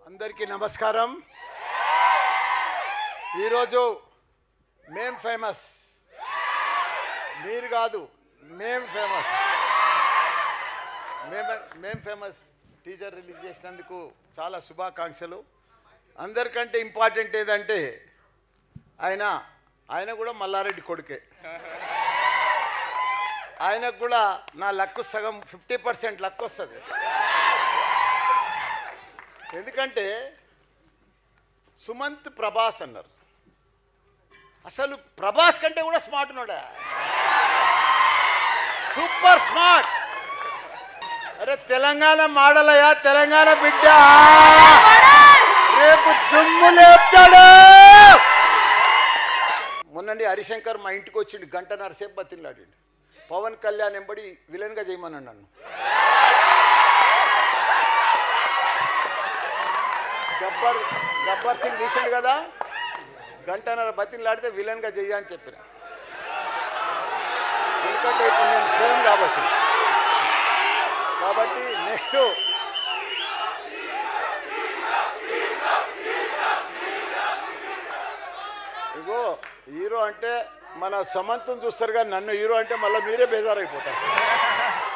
అందరికీ నమస్కారం ఈరోజు మేం ఫేమస్ మీరు కాదు మేం ఫేమస్ మేము మేం ఫేమస్ టీజర్ రిలీజ్ చేసినందుకు చాలా శుభాకాంక్షలు అందరికంటే ఇంపార్టెంట్ ఏదంటే ఆయన ఆయన కూడా మల్లారెడ్డి కొడుకే ఆయనకు కూడా నా లక్కు సగం ఫిఫ్టీ పర్సెంట్ లక్ వస్తుంది ఎందుకంటే సుమంత్ ప్రభాస్ అన్నారు అసలు ప్రభాస్ కంటే కూడా స్మార్ట్ ఉన్నాడా సూపర్ స్మార్ట్ అరే తెలంగాణ మాడలయ్యా తెలంగాణ బిడ్డ రేపు దుమ్ము లేపుతాడు మొన్నండి హరిశంకర్ మా ఇంటికి వచ్చిండు గంటన్నర సేపు బతిలాడిండు పవన్ కళ్యాణ్ ఎంబడి విలన్గా చేయమన్నాడు నన్ను గబ్బర్ గబ్బర్ సింగ్ తీసిండు కదా గంటన్నర బతిలాడితే విలన్గా చెయ్య అని చెప్పిన ఎందుకంటే ఇప్పుడు నేను ఫోన్ కాబట్టి కాబట్టి నెక్స్ట్ ఇగో హీరో అంటే మన సమంతం చూస్తారు కానీ నన్ను హీరో అంటే మళ్ళీ మీరే బేజారైపోతారు